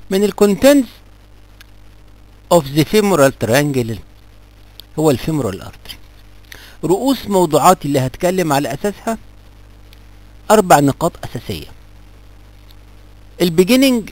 من الكونتنتس of the femoral triangle هو الفيمورال ارتري رؤوس موضوعاتي اللي هتكلم على اساسها اربع نقاط اساسيه البيجيننج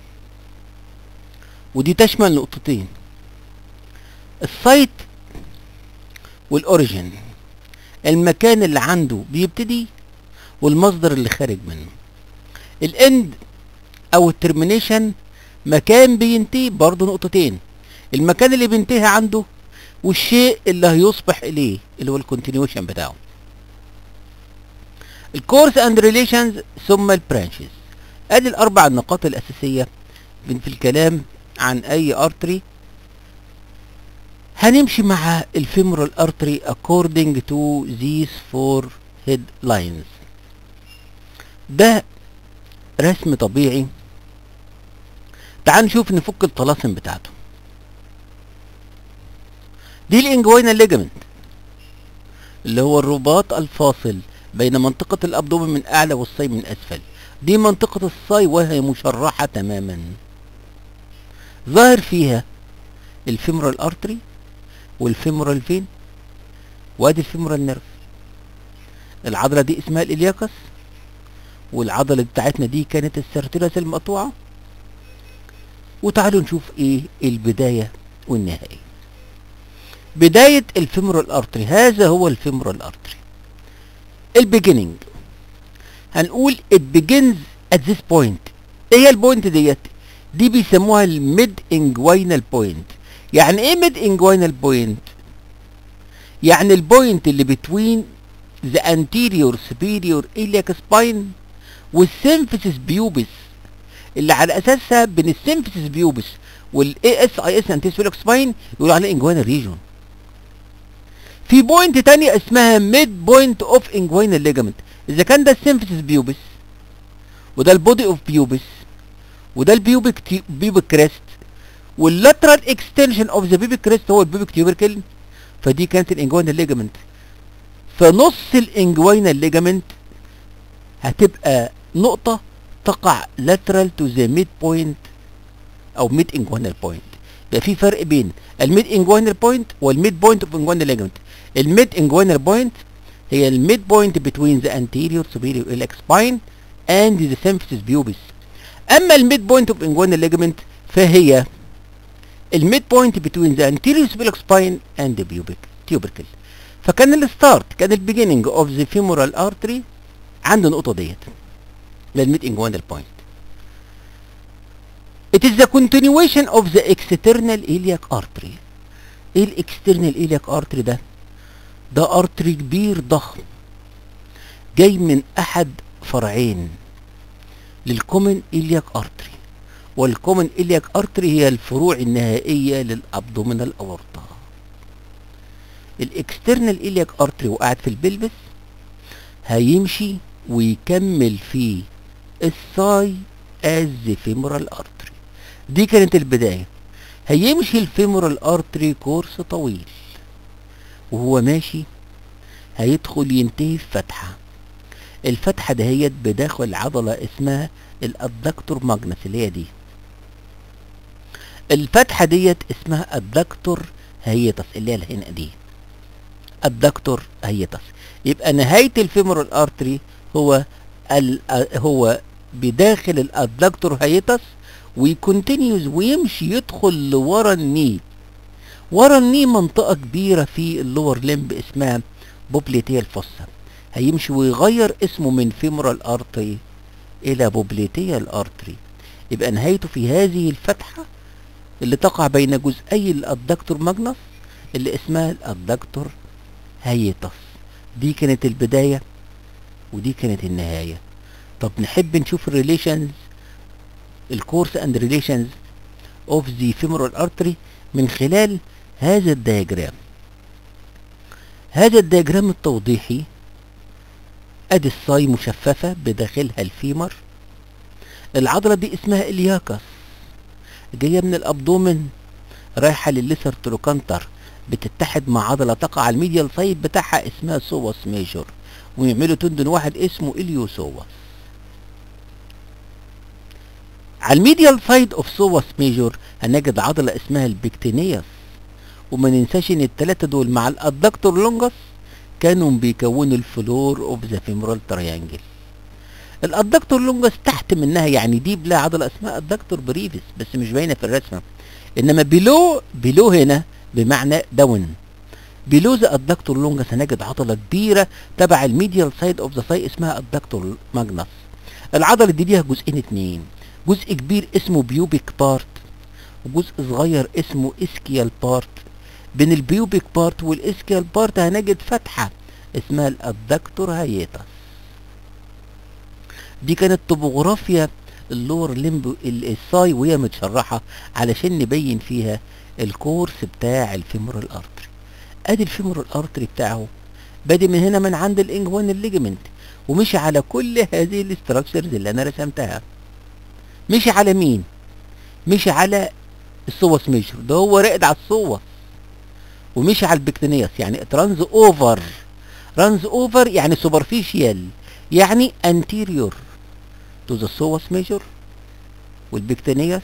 ودي تشمل نقطتين السايت والاوريجين المكان اللي عنده بيبتدي والمصدر اللي خارج منه الاند او الترمينيشن مكان بينتهي برضه نقطتين المكان اللي بينتهي عنده والشيء اللي هيصبح اليه اللي هو الكونتينيوشن بتاعه الكورس اند ريليشنز ثم البرانشز ادي الاربع النقاط الاساسيه في الكلام عن اي ارتري هنمشي مع الفيمورال ارتري according to these four headlines ده رسم طبيعي تعال نشوف نفك الطلاسم بتاعته دي الانجوينا ليجامنت اللي هو الرباط الفاصل بين منطقة الابدومن من اعلى والصي من اسفل دي منطقة الصي وهي مشرحة تماما ظاهر فيها الفيمورال ارتري والفيمورال فين وادي الفيمورال نيرف العضلة دي اسمها الالياكس والعضلة بتاعتنا دي كانت السرتيرس المقطوعة وتعالوا نشوف ايه البداية والنهاية بداية الفيمورال ارتري هذا هو الفيمورال ارتري البيجيننج هنقول it begins at this point ايه هي البوينت ديت دي بيسموها الميد انجوينال بوينت يعني ايه ميد انجوينال بوينت يعني البوينت اللي بتوين the anterior superior iliac spine والسيمفيسيس بيوبس اللي على اساسها بين السيمفيسيس بيوبس والاي اس اي اس انتيسفيلوك سباين يقولوا عليه انجوينال ريجون في بوينت تانية اسمها ميد بوينت اوف انجوينال ليجامنت اذا كان ده السيمفيسيس بيوبس وده البودي اوف بيوبس وده البيوبك بيوبك كريست واللاترال اكستنشن اوف ذا بيوبك كريست هو البيوبك تيوبركل فدي كانت الانجوينال ليجامنت فنص الانجوينال ليجامنت هتبقى نقطة تقع lateral to the mid point او mid inguinal point يبقى في فرق بين الميد inguinal point والميد point of inguinal ligament الميد inguinal point هي الميد point between the anterior superior iliac spine and the symphysis pubis اما الميد point of inguinal ligament فهي الميد point between the anterior superior spine and the pubic tubercle فكان الستارت كان البيجيننج اوف ذا femoral artery عند النقطة ديت للميد انجوانال بوينت It is the continuation of the external iliac artery ايه الاكسترنال iliac artery ده ده ارتري كبير ضخم جاي من احد فرعين للكومن iliac artery والكومن iliac artery هي الفروع النهائية للابدومينال اورطة الاكسترنال iliac artery وقعت في البلبس هيمشي ويكمل في الثاي از فيمورال ارتري دي كانت البدايه هيمشي الفيمورال ارتري كورس طويل وهو ماشي هيدخل ينتهي في فتحه الفتحه دهيت بداخل عضله اسمها الادكتور ماجنس اللي هي دي الفتحه ديت اسمها الدكتور هيتس اللي هي الهنا دي الدكتور هيتس يبقى نهايه الفيمورال ارتري هو ال هو بداخل الادكتور هيتس ويكونتينيوز ويمشي يدخل لورا الني ورا الني منطقه كبيره في اللور لمب اسمها بوبليتيا الفصة هيمشي ويغير اسمه من فيمورال ارتري الى بوبليتيا الارتري يبقى نهايته في هذه الفتحه اللي تقع بين جزئي الادكتور ماجنس اللي اسمها الادكتور هيتس دي كانت البدايه ودي كانت النهايه طب نحب نشوف الريليشنز الكورس اند ريليشنز اوف ذا فيمورال ارتري من خلال هذا الدياجرام هذا الدياجرام التوضيحي ادي الصاي مشففة بداخلها الفيمر العضلة دي اسمها الياكس جاية من الابدومن رايحة للليسر تروكانتر بتتحد مع عضلة تقع على الميديال سايد بتاعها اسمها سوس ميجور ويعملوا تندن واحد اسمه اليوسوس على الميديال سايد اوف سوس ميجور هنجد عضله اسمها البكتينيوس وما ننساش ان الثلاثه دول مع الادكتور لونجس كانوا بيكونوا الفلور اوف ذا فيمورال تريانجل الادكتور لونجس تحت منها يعني دي بلا عضله اسمها ادكتور بريفيس بس مش باينه في الرسمه انما بيلو بيلو هنا بمعنى داون بيلو ذا ادكتور لونجس هنجد عضله كبيره تبع الميديال سايد اوف ذا ساي اسمها ادكتور ماجنس العضله دي ليها جزئين اتنين جزء كبير اسمه بيوبيك بارت وجزء صغير اسمه اسكيال بارت بين البيوبيك بارت والاسكيال بارت هنجد فتحه اسمها الادكتور هايتس دي كانت طبوغرافيا اللور ليمب الساي وهي متشرحه علشان نبين فيها الكورس بتاع الفيمورال ارتري ادي الفيمورال ارتري بتاعه بادي من هنا من عند الانجوان الليجمنت ومشي على كل هذه الاستراكشرز اللي انا رسمتها مشي على مين مشي على السوس ميجر ده هو راقد على السوس ومشي على البكتينيوس يعني ترانز اوفر رانز اوفر يعني سوبرفيشيال يعني انتيريور تو ذا سوس ميجر والبكتينيوس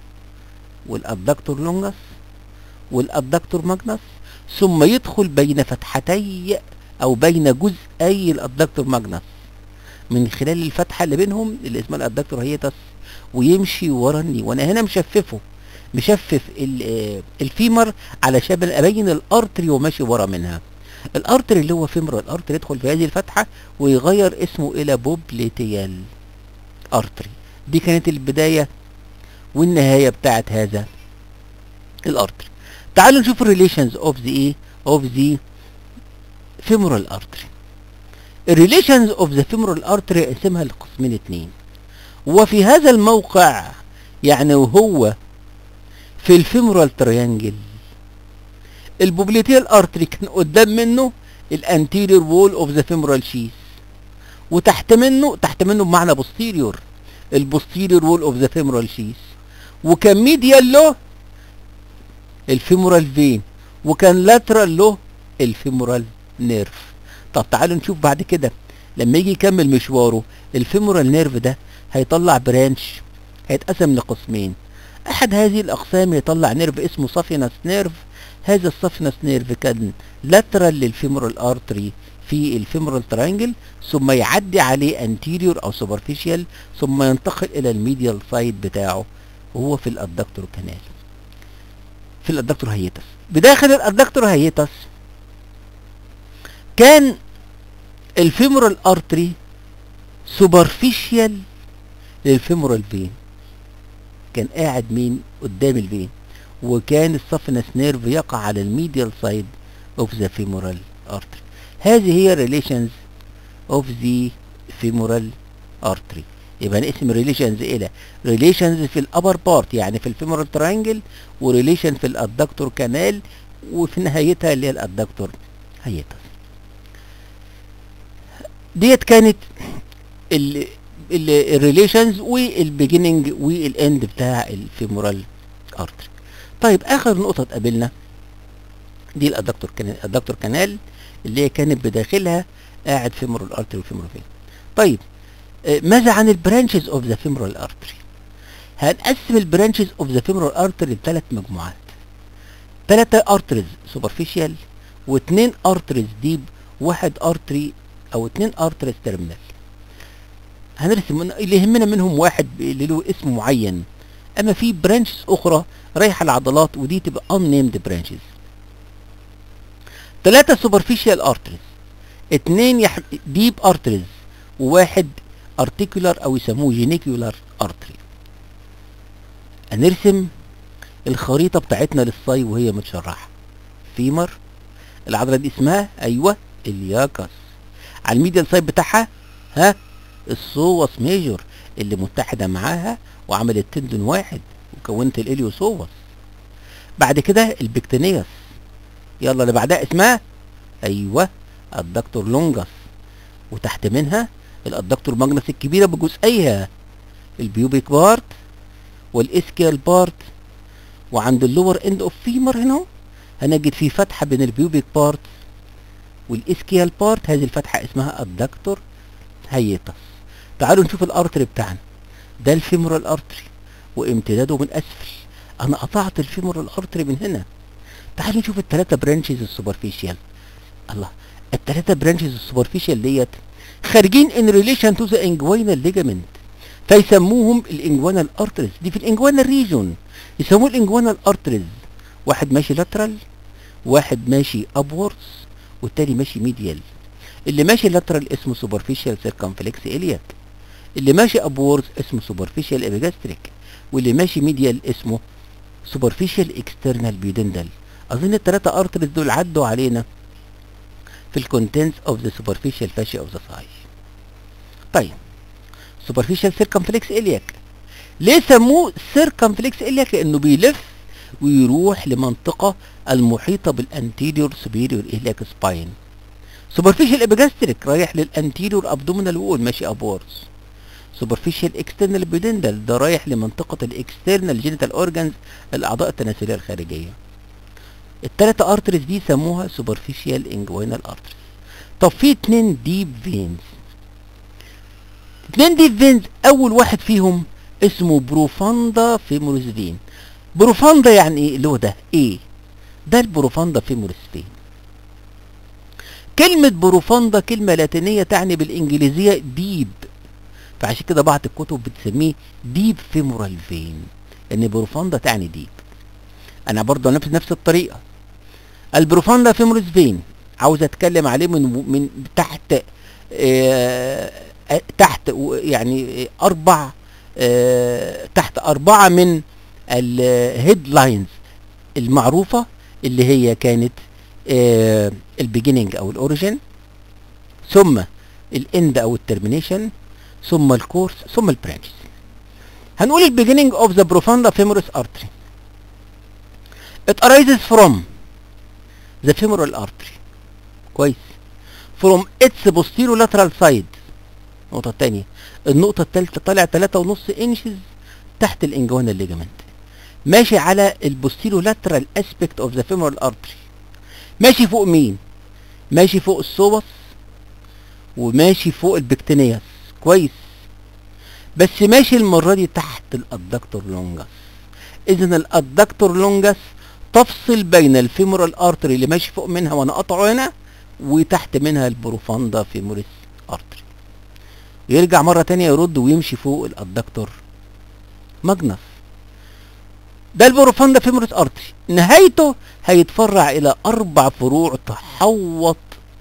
والادكتور لونجس والادكتور ماجنس ثم يدخل بين فتحتي او بين جزئي الادكتور ماجنس من خلال الفتحه اللي بينهم اللي اسمها الادكتور هيتس ويمشي ورا الني وانا هنا مشففه مشفف الفيمر علشان ابين الارتري وماشي ورا منها الارتري اللي هو فيمر الارتري يدخل في هذه الفتحه ويغير اسمه الى بوبليتيال ارتري دي كانت البدايه والنهايه بتاعت هذا الارتري تعالوا نشوف الريليشنز اوف ذا ايه اوف ذا فيمورال ارتري الريليشنز اوف ذا فيمورال ارتري اقسمها لقسمين اتنين وفي هذا الموقع يعني وهو في الفيمورال تريانجل البوبليتيال ارتري كان قدام منه الانتيريور وول اوف ذا فيمورال شيس وتحت منه تحت منه بمعنى بوستيريور البوستيريور وول اوف ذا فيمورال شيس وكان ميديال له الفيمورال فين وكان لاترال له الفيمورال نيرف طب تعالوا نشوف بعد كده لما يجي يكمل مشواره الفيمورال نيرف ده هيطلع برانش هيتقسم لقسمين احد هذه الاقسام يطلع نيرف اسمه صافينس نيرف هذا الصافينس نيرف كان لاترال للفيمورال ارتري في الفيمورال ترينجل ثم يعدي عليه انتيريور او سوبرفيشال ثم ينتقل الى الميديال سايد بتاعه وهو في الادكتور كانال في الادكتور هيتس بداخل الادكتور هيتس كان الفيمورال ارتري سوبرفيشال للفيمورال فين كان قاعد مين قدام الفين وكان الصفنس نيرف يقع على الميديال سايد اوف ذا فيمورال ارتري هذه هي ريليشنز اوف ذا فيمورال ارتري يبقى نقسم ريليشنز الى ريليشنز في الابر بارت يعني في الفيمورال ترينجل وريليشن في الادكتور كانال وفي نهايتها اللي هي الادكتور هيتس ديت كانت الريليشنز والبيجيننج والاند بتاع الفيمورال ارتري طيب اخر نقطه تقابلنا دي الادكتور كانال الادكتور كانال اللي هي كانت بداخلها قاعد فيمورال ارتري وفيمورال فين طيب آه ماذا عن البرانشز اوف ذا فيمورال ارتري هنقسم البرانشز اوف ذا فيمورال ارتري لثلاث مجموعات ثلاثة ارتريز سوبرفيشال واثنين ارتريز ديب واحد ارتري او اتنين ارتريز تيرمينال هنرسم اللي يهمنا منهم واحد اللي له اسم معين اما في برانشز اخرى رايحه العضلات ودي تبقى unnamed برانشز ثلاثة سوبرفيشال ارتريز اتنين يح... ديب ارتريز وواحد ارتيكولار او يسموه جينيكولار ارتري هنرسم الخريطة بتاعتنا للصاي وهي متشرحة فيمر العضلة دي اسمها ايوه الياكس على الميديال سايد بتاعها ها الصوص ميجور اللي متحدة معاها وعملت تندون واحد وكونت الاليوسوس بعد كده البكتينيوس يلا اللي بعدها اسمها ايوه الدكتور لونجس وتحت منها الادكتور ماجنس الكبيرة بجزئيها البيوبيك بارت والاسكيال بارت وعند اللور اند اوف فيمر هنا هنجد في فتحة بين البيوبيك بارت والاسكيال بارت هذه الفتحة اسمها الدكتور هيتس تعالوا نشوف الارتري بتاعنا ده الفيمورال ارتري وامتداده من اسفل انا قطعت الفيمور الارتري من هنا تعالوا نشوف الثلاثه برانشز السوبرفيشال الله الثلاثه برانشز السوبرفيشال ديت خارجين ان ريليشن تو ذا انجوينال ليجامنت فيسموهم الانجوانال ارتريز دي في الانجوانال ريجون يسموه الانجوانال ارتريز واحد ماشي لاترال واحد ماشي ابورز والتاني ماشي ميديال اللي ماشي لاترال اسمه سوبرفيشال سيركمفلكس الياك اللي ماشي ابورز اسمه سوبرفيشال ابيجاستريك واللي ماشي ميديال اسمه سوبرفيشال اكسترنال بيودندال اظن الثلاثه ارتريز دول عدوا علينا في الكونتنتس اوف ذا سوبرفيشال فاشيا اوف ذا ثاي طيب سوبرفيشال سيركمفلكس الياك ليه سموه سيركمفلكس الياك لانه بيلف ويروح لمنطقة المحيطة بالانتيريور سوبيريور الياك سباين سوبرفيشال ابيجاستريك رايح للانتيريور ابدومينال وول ماشي ابورز سوبرفيشال اكسترنال بيدندال ده رايح لمنطقة الاكسترنال جينيتال اورجانز الاعضاء التناسلية الخارجية التلاتة ارتريز دي سموها سوبرفيشال انجوينال ارتريز طب في اتنين ديب فينز اتنين ديب فينز اول واحد فيهم اسمه بروفاندا فيموريس فين بروفاندا يعني ايه اللي هو ده ايه ده البروفاندا فيموريس فين كلمة بروفاندا كلمة لاتينية تعني بالانجليزية ديب فعشان كده بعض الكتب بتسميه ديب فيمورال فين لان بروفاندا تعني ديب انا برضه نفس نفس الطريقة البروفاندا فيموريس فين عاوز اتكلم عليه من من تحت آه تحت يعني اربع آه تحت اربعة من الهيد لاينز المعروفة اللي هي كانت آه البيجيننج او الاوريجين ثم الاند او الترمينيشن ثم الكورس ثم البرانشز هنقول البيجيننج اوف ذا بروفاندا فيمورس ارتري it arises from the femoral artery كويس from its posterolateral side النقطة التانية النقطة التالتة طالع تلاتة ونص انشز تحت الانجوانا الليجامنت ماشي على البوستيرولاترال اسبكت اوف ذا femoral artery ماشي فوق مين ماشي فوق الصوبس وماشي فوق البكتينياس كويس بس ماشي المرة دي تحت الادكتور لونجس اذا الادكتور لونجس تفصل بين الفيمورال ارتري اللي ماشي فوق منها وانا قطعه هنا وتحت منها البروفاندا فيموريس ارتري يرجع مرة تانية يرد ويمشي فوق الادكتور ماجنس ده البروفاندا فيموريس ارتري نهايته هيتفرع الى اربع فروع تحوط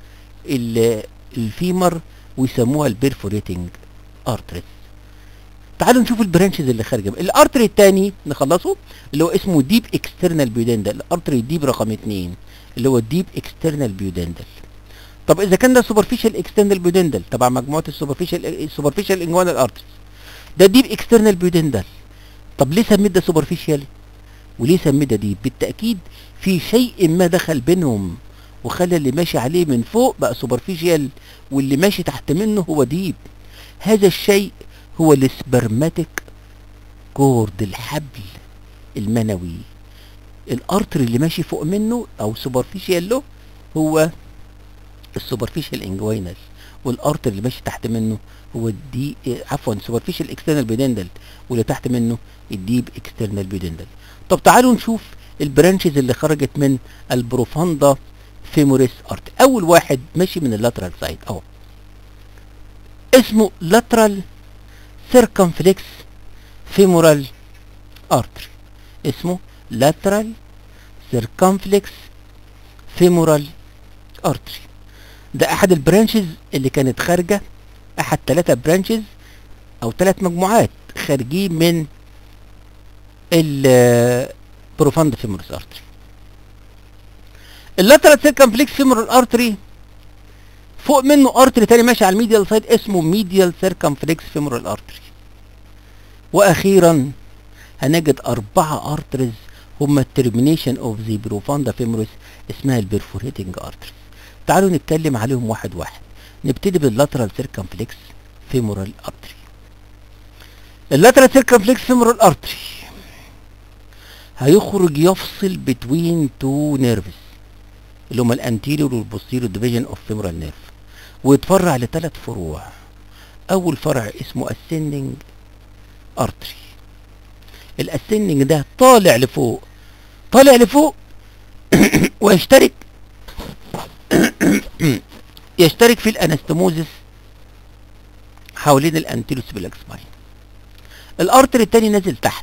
الفيمر ويسموها البيرفوريتنج ارتريز تعالوا نشوف البرانشز اللي خارجه الارتري الثاني نخلصه اللي هو اسمه ديب اكسترنال بيودندل الارتري ديب رقم اثنين اللي هو ديب اكسترنال بيودندل طب اذا كان ده سوبرفيشال اكسترنال بيودندل تبع مجموعه السوبرفيشال السوبرفيشال انجوانال ارتريز ده ديب اكسترنال بيودندل طب ليه سميت ده سوبرفيشال وليه سميت ده ديب بالتاكيد في شيء ما دخل بينهم وخلى اللي ماشي عليه من فوق بقى سوبرفيشال واللي ماشي تحت منه هو ديب هذا الشيء هو السبرماتيك كورد الحبل المنوي الارتر اللي ماشي فوق منه او سوبرفيشال له هو السوبرفيشال انجوينال والارتر اللي ماشي تحت منه هو الدي عفوا سوبرفيشال اكسترنال بيدندل واللي تحت منه الديب اكسترنال بيدندل طب تعالوا نشوف البرانشز اللي خرجت من البروفاندا فيموريس ارت اول واحد ماشي من اللاترال سايد اهو اسمه لاترال circumflex femoral artery اسمه lateral circumflex femoral artery ده احد البرانشز اللي كانت خارجة احد ثلاثة برانشز او ثلاث مجموعات خارجين من البروفاند فيمورس ارتري اللاترال سيركمفلكس فيمورال ارتري فوق منه ارتري تاني ماشي على الميديال سايد اسمه ميديال سيركمفلكس فيمورال ارتري واخيرا هنجد اربعة ارتريز هما الترمينيشن اوف ذا بروفاندا فيموريس اسمها البرفوريتنج ارتريز تعالوا نتكلم عليهم واحد واحد نبتدي باللاترال سيركمفلكس فيمورال ارتري اللاترال سيركمفلكس فيمورال ارتري هيخرج يفصل بتوين تو نيرفز اللي هما الانتيريور والبوستيريور ديفيجن اوف فيمورال نيرف ويتفرع لثلاث فروع اول فرع اسمه ascending ارتري الاسندنج ده طالع لفوق طالع لفوق ويشترك يشترك في الانستموزس حوالين الانتيلوس بالاكسباين الارتر التاني نازل تحت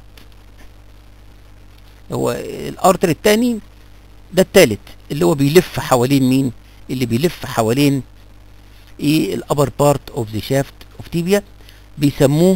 هو الارتر التاني ده التالت اللي هو بيلف حوالين مين اللي بيلف حوالين ايه الابر بارت اوف ذا شافت اوف تيبيا بيسموه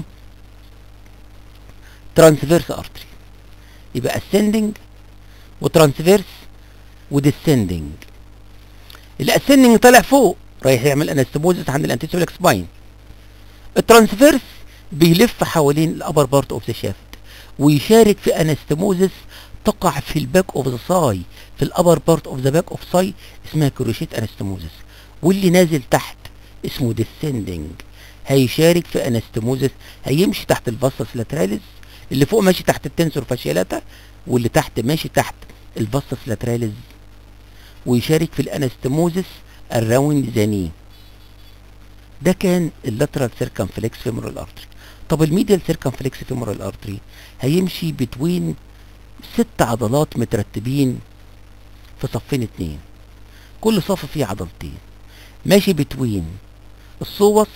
ترانسفيرس ارتري يبقى ascending وترانسفيرس وديسندنج الاسندنج طالع فوق رايح يعمل انستموزس عند الانتيسيبلك سباين الترانسفيرس بيلف حوالين الابر بارت اوف ذا شافت ويشارك في انستموزس تقع في الباك اوف ذا ساي في الابر بارت اوف ذا باك اوف ساي اسمها كروشيت انستموزس واللي نازل تحت اسمه ديسندنج هيشارك في انستموزس هيمشي تحت الفاسس لاتراليس اللي فوق ماشي تحت التنسور فاشيالاتا واللي تحت ماشي تحت الفاسس لاتراليس ويشارك في الانستموزس الراوند زاني ده كان اللاترال سيركمفلكس فيمورال ارتري طب الميديال سيركمفلكس فيمورال ارتري هيمشي بتوين ست عضلات مترتبين في صفين اتنين كل صف فيه عضلتين ماشي بتوين الصوص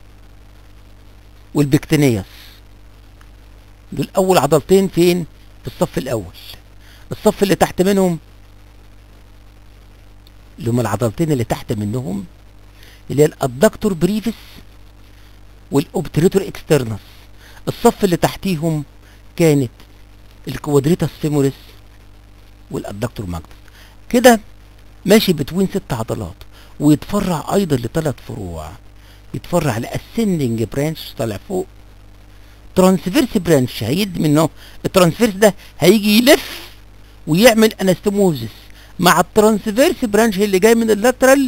والبكتينياس دول اول عضلتين فين في الصف الاول الصف اللي تحت منهم اللي هم العضلتين اللي تحت منهم اللي هي الادكتور بريفس والاوبتريتور اكسترنس الصف اللي تحتيهم كانت الكوادريتاس فيموريس والادكتور ماجنس كده ماشي بتوين ست عضلات ويتفرع ايضا لثلاث فروع يتفرع لاسندنج برانش طالع فوق ترانسفيرس برانش هيدي منه الترانسفيرس ده هيجي يلف ويعمل انستموزس مع الترانسفيرس برانش اللي جاي من اللاترال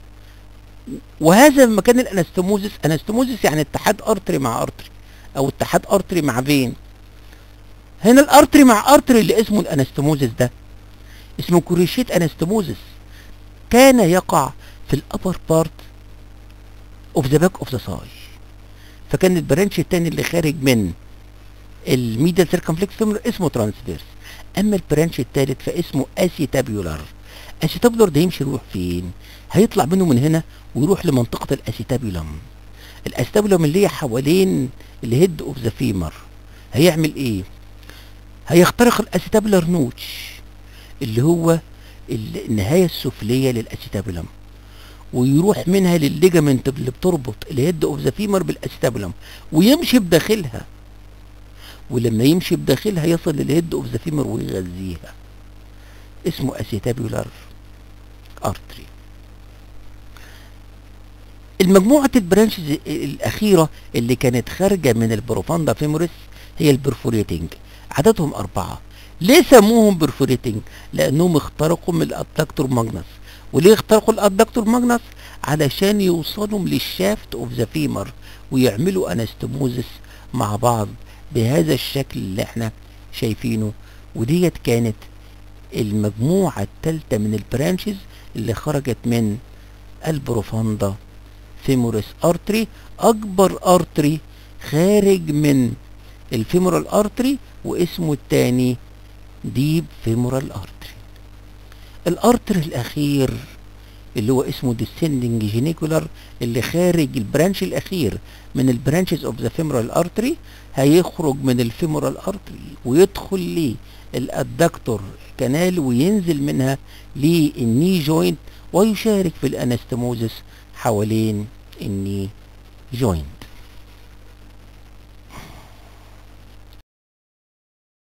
وهذا مكان الانستموزس انستموزس يعني اتحاد ارتري مع ارتري او اتحاد ارتري مع فين هنا الارتري مع ارتري اللي اسمه الانستموزس ده اسمه كوريشيت انستموزس كان يقع في الابر بارت اوف ذا باك اوف ذا ساي فكان البرانش التاني اللي خارج من الميديال سيركمفلكس فيمور اسمه ترانسفيرس اما البرانش التالت فاسمه اسيتابيولار اسيتابيولار ده يمشي يروح فين هيطلع منه من هنا ويروح لمنطقة الاسيتابيولم الاسيتابيولم اللي هي حوالين الهيد اوف ذا فيمر هيعمل ايه هيخترق الاسيتابيولار نوتش اللي هو النهاية السفلية للاسيتابيولم ويروح منها للليجامنت اللي بتربط الهيد اوف ذا فيمر بالاسيتابيولم ويمشي بداخلها ولما يمشي بداخلها يصل للهيد اوف ذا فيمر ويغذيها اسمه اسيتابيولار ارتري المجموعة البرانشز الأخيرة اللي كانت خارجة من البروفاندا فيموريس هي البرفوريتنج عددهم أربعة ليه سموهم برفوريتنج؟ لأنهم اخترقوا من الأدكتور ماجنس وليه اخترقوا الأدكتور ماجنس؟ علشان يوصلوا للشافت اوف ذا فيمر ويعملوا انستموزس مع بعض بهذا الشكل اللي احنا شايفينه وديت كانت المجموعة الثالثة من البرانشز اللي خرجت من البروفاندا فيموريس ارتري اكبر ارتري خارج من الفيمورال ارتري واسمه التاني ديب فيمورال ارتري الارتر الاخير اللي هو اسمه descending جينيكولار اللي خارج البرانش الاخير من البرانشز اوف ذا فيمورال ارتري هيخرج من الفيمورال ارتري ويدخل للادكتور كانال وينزل منها للني جوينت ويشارك في الانستموزس حوالين الني جوينت